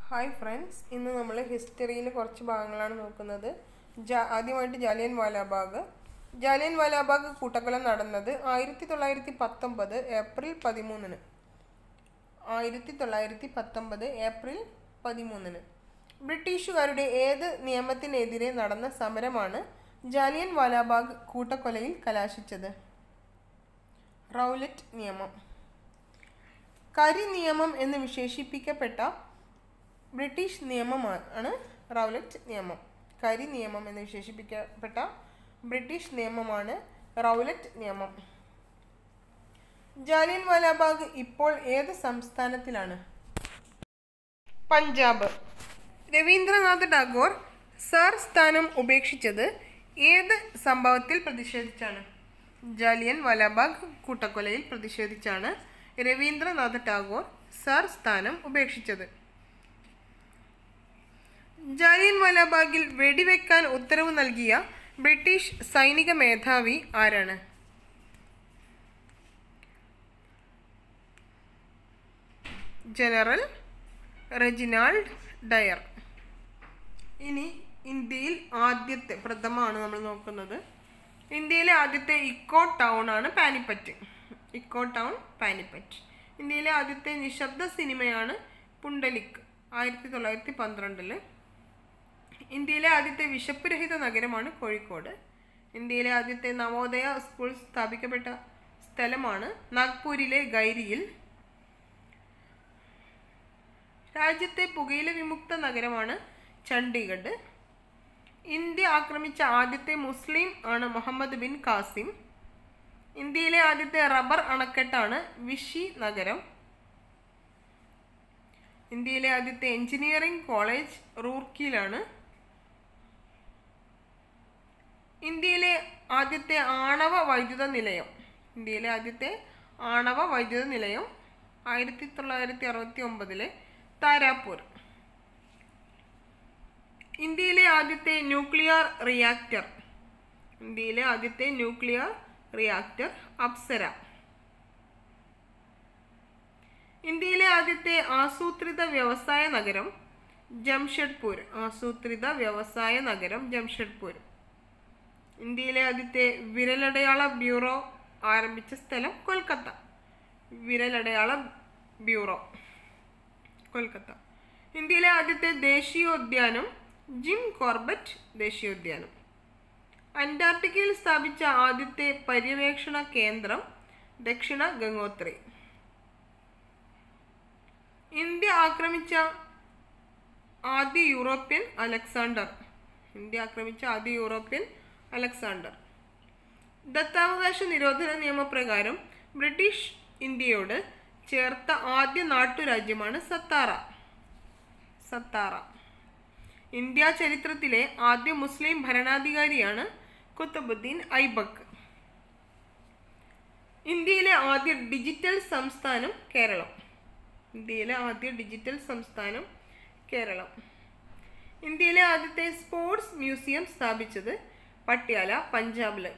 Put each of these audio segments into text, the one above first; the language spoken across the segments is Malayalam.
ഹായ് ഫ്രണ്ട്സ് ഇന്ന് നമ്മൾ ഹിസ്റ്ററിയിൽ കുറച്ച് ഭാഗങ്ങളാണ് നോക്കുന്നത് ജാ ആദ്യമായിട്ട് ജാലിയൻ വാലാബാഗ് ജാലിയൻ വാലാബാഗ് കൂട്ടക്കൊല നടന്നത് ആയിരത്തി തൊള്ളായിരത്തി പത്തൊമ്പത് ഏപ്രിൽ പതിമൂന്നിന് ആയിരത്തി തൊള്ളായിരത്തി പത്തൊമ്പത് ഏപ്രിൽ പതിമൂന്നിന് ബ്രിട്ടീഷുകാരുടെ ഏത് നിയമത്തിനെതിരെ നടന്ന സമരമാണ് ജാലിയൻ വാലാബാഗ് കൂട്ടക്കൊലയിൽ കലാശിച്ചത് റൗലറ്റ് നിയമം കരി നിയമം എന്ന് വിശേഷിപ്പിക്കപ്പെട്ട ബ്രിട്ടീഷ് നിയമമാണ് റൗലറ്റ് നിയമം കരി നിയമം എന്ന് വിശേഷിപ്പിക്കപ്പെട്ട ബ്രിട്ടീഷ് നിയമമാണ് റൗലറ്റ് നിയമം ജാലിയൻ വാലാബാഗ് ഇപ്പോൾ ഏത് സംസ്ഥാനത്തിലാണ് പഞ്ചാബ് രവീന്ദ്രനാഥ് ടാഗോർ സാർ സ്ഥാനം ഉപേക്ഷിച്ചത് ഏത് സംഭവത്തിൽ പ്രതിഷേധിച്ചാണ് ജാലിയൻ വാലാബാഗ് കൂട്ടക്കൊലയിൽ പ്രതിഷേധിച്ചാണ് രവീന്ദ്രനാഥ് ടാഗോർ സാർ സ്ഥാനം ഉപേക്ഷിച്ചത് ജാലിയൻ വാലാബാഗിൽ വെടിവെക്കാൻ ഉത്തരവ് നൽകിയ ബ്രിട്ടീഷ് സൈനിക മേധാവി ആരാണ് ജനറൽ റെജിനാൾഡ് ഡയർ ഇനി ഇന്ത്യയിൽ ആദ്യത്തെ പ്രഥമമാണ് നമ്മൾ നോക്കുന്നത് ഇന്ത്യയിലെ ആദ്യത്തെ ഇക്കോ ടൗൺ ആണ് പാനിപ്പറ്റ് ഇക്കോ ടൗൺ പാനിപ്പറ്റ് ഇന്ത്യയിലെ ആദ്യത്തെ നിശബ്ദ സിനിമയാണ് പുണ്ടലിക് ആയിരത്തി തൊള്ളായിരത്തി പന്ത്രണ്ടില് ഇന്ത്യയിലെ ആദ്യത്തെ വിശപ്പ് രഹിത നഗരമാണ് കോഴിക്കോട് ഇന്ത്യയിലെ ആദ്യത്തെ നവോദയ സ്കൂൾ സ്ഥാപിക്കപ്പെട്ട സ്ഥലമാണ് നാഗ്പൂരിലെ ഗൈരിയിൽ രാജ്യത്തെ പുകയില വിമുക്ത നഗരമാണ് ചണ്ഡീഗഡ് ഇന്ത്യ ആക്രമിച്ച ആദ്യത്തെ മുസ്ലിം ആണ് മുഹമ്മദ് ബിൻ കാസിം ഇന്ത്യയിലെ ആദ്യത്തെ റബ്ബർ അണക്കെട്ടാണ് വിഷി നഗരം ഇന്ത്യയിലെ ആദ്യത്തെ എഞ്ചിനീയറിംഗ് കോളേജ് റൂർക്കിയിലാണ് ഇന്ത്യയിലെ ആദ്യത്തെ ആണവ വൈദ്യുത നിലയം ഇന്ത്യയിലെ ആദ്യത്തെ ആണവ വൈദ്യുത നിലയം ആയിരത്തി തൊള്ളായിരത്തി അറുപത്തി ഒമ്പതിലെ താരാപൂർ ഇന്ത്യയിലെ ആദ്യത്തെ ന്യൂക്ലിയർ റിയാക്ടർ ഇന്ത്യയിലെ ആദ്യത്തെ ന്യൂക്ലിയർ റിയാക്ടർ അപ്സര ഇന്ത്യയിലെ ആദ്യത്തെ ആസൂത്രിത വ്യവസായ നഗരം ജംഷഡ്പൂർ ആസൂത്രിത വ്യവസായ നഗരം ജംഷഡ്പൂർ ഇന്ത്യയിലെ ആദ്യത്തെ വിരലടയാള ബ്യൂറോ ആരംഭിച്ച സ്ഥലം കൊൽക്കത്ത വിരലടയാള ബ്യൂറോ കൊൽക്കത്ത ഇന്ത്യയിലെ ആദ്യത്തെ ദേശീയോദ്യാനം ജിം കോർബറ്റ് ദേശീയോദ്യാനം അന്റാർട്ടിക്കയിൽ സ്ഥാപിച്ച ആദ്യത്തെ പര്യവേക്ഷണ കേന്ദ്രം ദക്ഷിണ ഗംഗോത്രി ഇന്ത്യ ആക്രമിച്ച ആദ്യ യൂറോപ്യൻ അലക്സാണ്ടർ ഇന്ത്യ ആക്രമിച്ച ആദ്യ യൂറോപ്യൻ അലക്സാണ്ടർ ദത്താവകാശ നിരോധന നിയമപ്രകാരം ബ്രിട്ടീഷ് ഇന്ത്യയോട് ചേർത്ത ആദ്യ നാട്ടുരാജ്യമാണ് സത്താറ സത്താറ ഇന്ത്യ ചരിത്രത്തിലെ ആദ്യ മുസ്ലിം ഭരണാധികാരിയാണ് കുത്തബുദ്ദീൻ ഐബക്ക് ഇന്ത്യയിലെ ആദ്യ ഡിജിറ്റൽ സംസ്ഥാനം കേരളം ഇന്ത്യയിലെ ആദ്യ ഡിജിറ്റൽ സംസ്ഥാനം കേരളം ഇന്ത്യയിലെ ആദ്യത്തെ സ്പോർട്സ് മ്യൂസിയം സ്ഥാപിച്ചത് പട്യാല പഞ്ചാബില്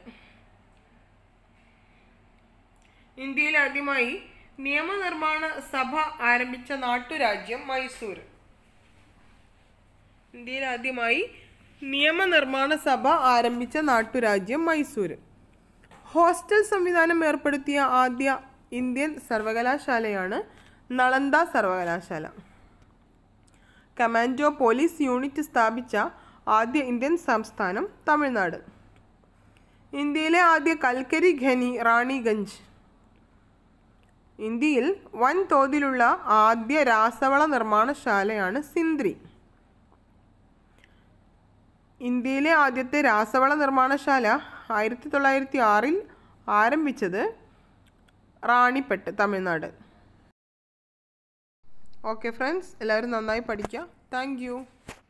ഇന്ത്യയിൽ ആദ്യമായി നിയമനിർമ്മാണ സഭ ആരംഭിച്ച നാട്ടുരാജ്യം മൈസൂർ ഇന്ത്യയിൽ ആദ്യമായി നിയമനിർമ്മാണ സഭ ആരംഭിച്ച നാട്ടുരാജ്യം മൈസൂർ ഹോസ്റ്റൽ സംവിധാനം ഏർപ്പെടുത്തിയ ആദ്യ ഇന്ത്യൻ സർവകലാശാലയാണ് നളന്ദ സർവകലാശാല കമാൻഡോ പോലീസ് യൂണിറ്റ് സ്ഥാപിച്ച ആദ്യ ഇന്ത്യൻ സംസ്ഥാനം തമിഴ്നാട് ഇന്ത്യയിലെ ആദ്യ കൽക്കരി ഖനി റാണിഗഞ്ച് ഇന്ത്യയിൽ വൻതോതിലുള്ള ആദ്യ രാസവള നിർമ്മാണശാലയാണ് സിന്ദ്രി ഇന്ത്യയിലെ ആദ്യത്തെ രാസവള നിർമ്മാണശാല ആയിരത്തി തൊള്ളായിരത്തി ആറിൽ ആരംഭിച്ചത് റാണിപ്പെട്ട് തമിഴ്നാട് ഓക്കെ ഫ്രണ്ട്സ് എല്ലാവരും നന്നായി പഠിക്കുക താങ്ക്